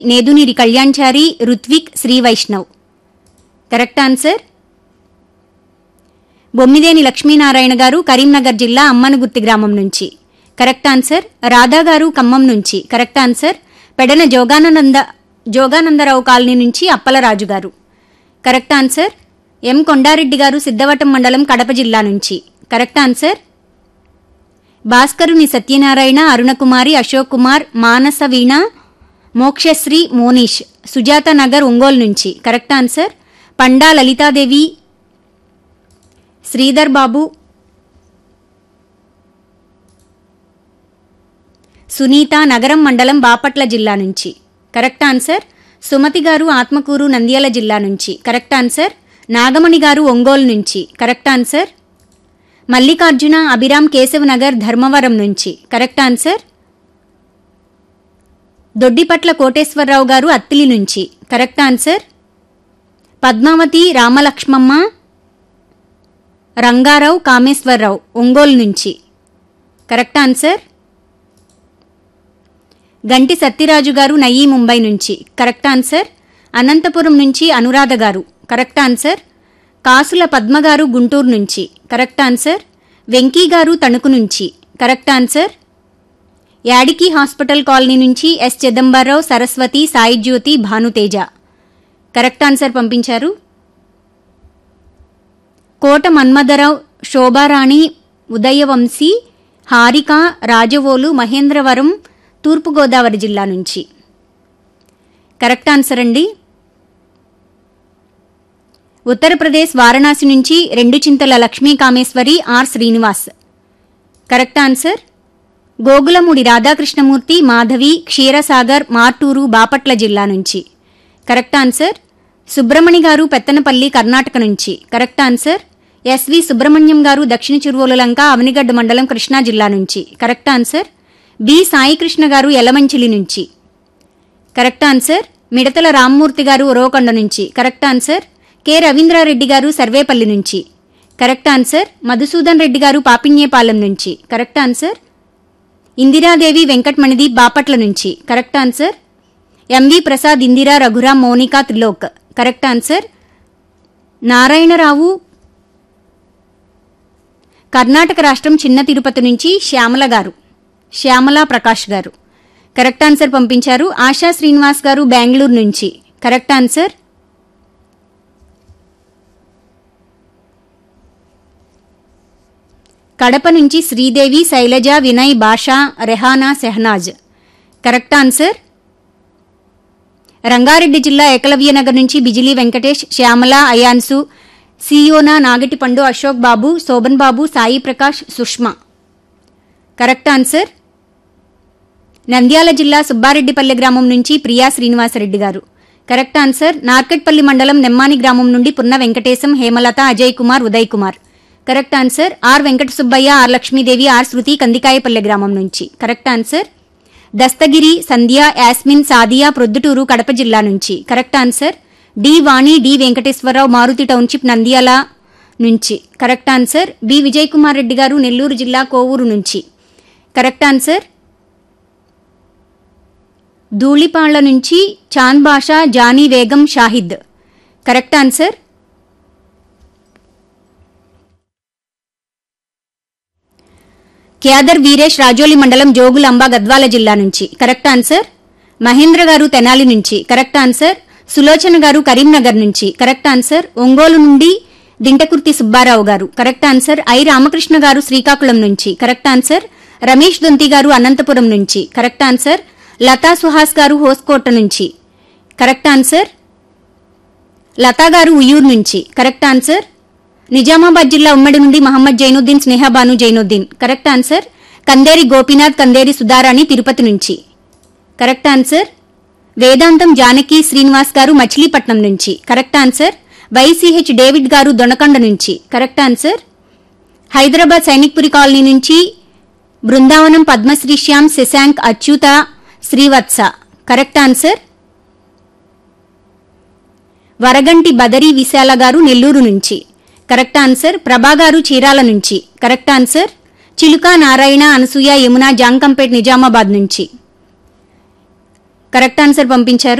నేదునీరి Kalyanchari Ruthvik Sri Vaishnav correct answer Bommideni Lakshminarayana garu Karimnagar జిల్లా అమ్మనగుర్తి గ్రామం నుంచి కరెక్ట్ ఆన్సర్ రాధా గారు ఖమ్మం నుంచి correct answer Pedana Jogananda Joganandarao colony నుంచి అప్పలరాజు గారు కరెక్ట్ ఆన్సర్ ఎం కొండారెడ్డి గారు సిద్ధవటం మండలం కడప జిల్లా నుంచి కరెక్ట్ ఆన్సర్ భాస్కరుని సత్యనారాయణ అరుణకుమారి అశోక్ కుమార్ మానస వీణ మోక్షశ్రీ మోనీష్ సుజాత నగర్ ఒంగోలు నుంచి కరెక్ట్ ఆన్సర్ పండా లలితాదేవి శ్రీధర్ బాబు సునీత నగరం మండలం బాపట్ల జిల్లా నుంచి కరెక్ట్ ఆన్సర్ సుమతి గారు ఆత్మకూరు నంద్యాల జిల్లా నుంచి కరెక్ట్ ఆన్సర్ నాగమణి గారు ఒంగోలు నుంచి కరెక్ట్ ఆన్సర్ మల్లికార్జున అభిరామ్ కేశవ్ నగర్ ధర్మవరం నుంచి కరెక్ట్ ఆన్సర్ దొడ్డిపట్ల కోటేశ్వరరావు గారు అత్తిలి నుంచి కరెక్ట్ ఆన్సర్ పద్మావతి రామలక్ష్మమ్మ రంగారావు కామేశ్వరరావు ఒంగోలు నుంచి కరెక్ట్ ఆన్సర్ గంటి సత్యరాజు గారు నయీ ముంబై నుంచి కరెక్ట్ ఆన్సర్ అనంతపురం నుంచి అనురాధ గారు కరెక్ట్ ఆన్సర్ కాసుల పద్మ గారు గుంటూరు నుంచి కరెక్ట్ ఆన్సర్ వెంకీ గారు తణుకు నుంచి correct answer Yadiki hospital colony నుంచి S Chidambararao Saraswathi Sai Jyothi Bhanuteja correct answer పంపించారు కోట మన్మథరావు శోభారాణి ఉదయవంశీ హారిక రాజవోలు మహేంద్రవరం తూర్పుగోదావరి జిల్లా నుంచి కరెక్ట్ ఆన్సర్ అండి ఉత్తరప్రదేశ్ వారణాసి నుంచి రెండు Chintala Lakshmi Kameswari R Srinivas correct answer Gogulamudi Radhakrishnamurthy Madhavi Ksheerasagar Martur Bapatla జిల్లా నుంచి కరెక్ట్ ఆన్సర్ సుబ్రమణి గారు పెత్తనపల్లి కర్ణాటక నుంచి కరెక్ట్ ఆన్సర్ ఎస్వి సుబ్రహ్మణ్యం గారు దక్షిణ చిరువోలు లంక అవనిగడ్డ మండలం కృష్ణా జిల్లా నుంచి కరెక్ట్ ఆన్సర్ బి సాయికృష్ణ గారు యలమంచిలి నుంచి కరెక్ట్ ఆన్సర్ మిడతల రామ్మూర్తి గారు ఉరవకొండ నుంచి కరెక్ట్ ఆన్సర్ కె రవీంద్రారెడ్డి గారు సర్వేపల్లి నుంచి కరెక్ట్ ఆన్సర్ మధుసూదన్ రెడ్డి గారు పాపిన్యేపాలెం నుంచి కరెక్ట్ ఆన్సర్ ఇందిరాదేవి వెంకట్మణిది బాపట్ల నుంచి correct answer MV Prasad Indira Raghuram Mounika Trilok correct answer Narayanarao Karnataka రాష్ట్రం చిన్న తిరుపతి నుంచి శ్యామల గారు శ్యామల ప్రకాష్ గారు కరెక్ట్ ఆన్సర్ పంపించారు ఆశా శ్రీనివాస్ గారు బెంగళూరు నుంచి కరెక్ట్ ఆన్సర్ కడప నుంచి శ్రీదేవి శైలజ వినయ్ భాషా రెహానా సెహనాజ్ కరెక్ట్ ఆన్సర్ రంగారెడ్డి జిల్లా ఏకలవ్యనగర్ నుంచి బిజిలీ వెంకటేష్ శ్యామల అయాన్సు సియోనా నాగటిపండు అశోక్ బాబు శోభన్ బాబు సాయి ప్రకాష్ సుష్మా కరెక్ట్ ఆన్సర్ నంద్యాల జిల్లా సుబ్బారెడ్డిపల్లె గ్రామం నుంచి ప్రియా శ్రీనివాసరెడ్డి గారు కరెక్ట్ ఆన్సర్ నార్కెట్పల్లి మండలం నెమ్మాని గ్రామం నుండి Punna Venkatesham Hemalatha Ajay Kumar Uday Kumar correct answer R Venkata Subbaiah R Lakshmidevi R Shruti Kandikayapalle గ్రామం నుంచి కరెక్ట్ ఆన్సర్ దస్తగిరి సంధ్య యాస్మిన్ సాదియా ప్రొద్దుటూరు కడప జిల్లా నుంచి correct answer D Vani D Venkateswararao Maruthi township Nandyal నుంచి correct answer B Vijay Kumar Reddy garu Nellore జిల్లా కోవూరు నుంచి కరెక్ట్ ఆన్సర్ ధూళిపాళ్ల నుంచి Chand Basha Johnny Vegam Shahid correct answer Kyadar Veeresh Rajoli మండలం జోగులాంబ గద్వాల జిల్లా నుంచి కరెక్ట్ ఆన్సర్ మహేంద్ర గారు తెనాలి నుంచి కరెక్ట్ ఆన్సర్ సులోచన గారు కరీంనగర్ నుంచి కరెక్ట్ ఆన్సర్ ఒంగోలు నుండి దింటకుర్తి సుబ్బారావు గారు కరెక్ట్ ఆన్సర్ ఐ రామకృష్ణ గారు శ్రీకాకుళం నుంచి కరెక్ట్ ఆన్సర్ రమేష్ దొంతి గారు అనంతపురం నుంచి కరెక్ట్ ఆన్సర్ లతా సుహాస్ గారు హోస్కోట నుంచి కరెక్ట్ ఆన్సర్ లతా గారు ఉయ్యూరు నుంచి కరెక్ట్ ఆన్సర్ నిజామాబాద్ జిల్లా ఉమ్మడి నుండి మహమ్మద్ జైనుద్దీన్ స్నేహబాను జైనుద్దీన్ కరెక్ట్ ఆన్సర్ కందేరి గోపీనాథ్ కందేరి సుధారాణి తిరుపతి నుంచి కరెక్ట్ ఆన్సర్ వేదాంతం జానకి శ్రీనివాస్ గారు మచిలీపట్నం నుంచి correct answer YCH David garu Donakonda నుంచి correct answer Hyderabad Sainikpuri colony నుంచి బృందావనం పద్మశ్రీ శ్యామ్ శశాంక్ అచ్యుత శ్రీవత్స కరెక్ట్ ఆన్సర్ వరగంటి బదరి విశాల గారు నెల్లూరు నుంచి కరెక్ట్ ఆన్సర్ ప్రభా గారు చీరాల నుంచి కరెక్ట్ ఆన్సర్ చిలుక నారాయణ అనసూయ యమున జాంకంపేట్ నిజామాబాద్ నుంచి కరెక్ట్ ఆన్సర్ పంపించారు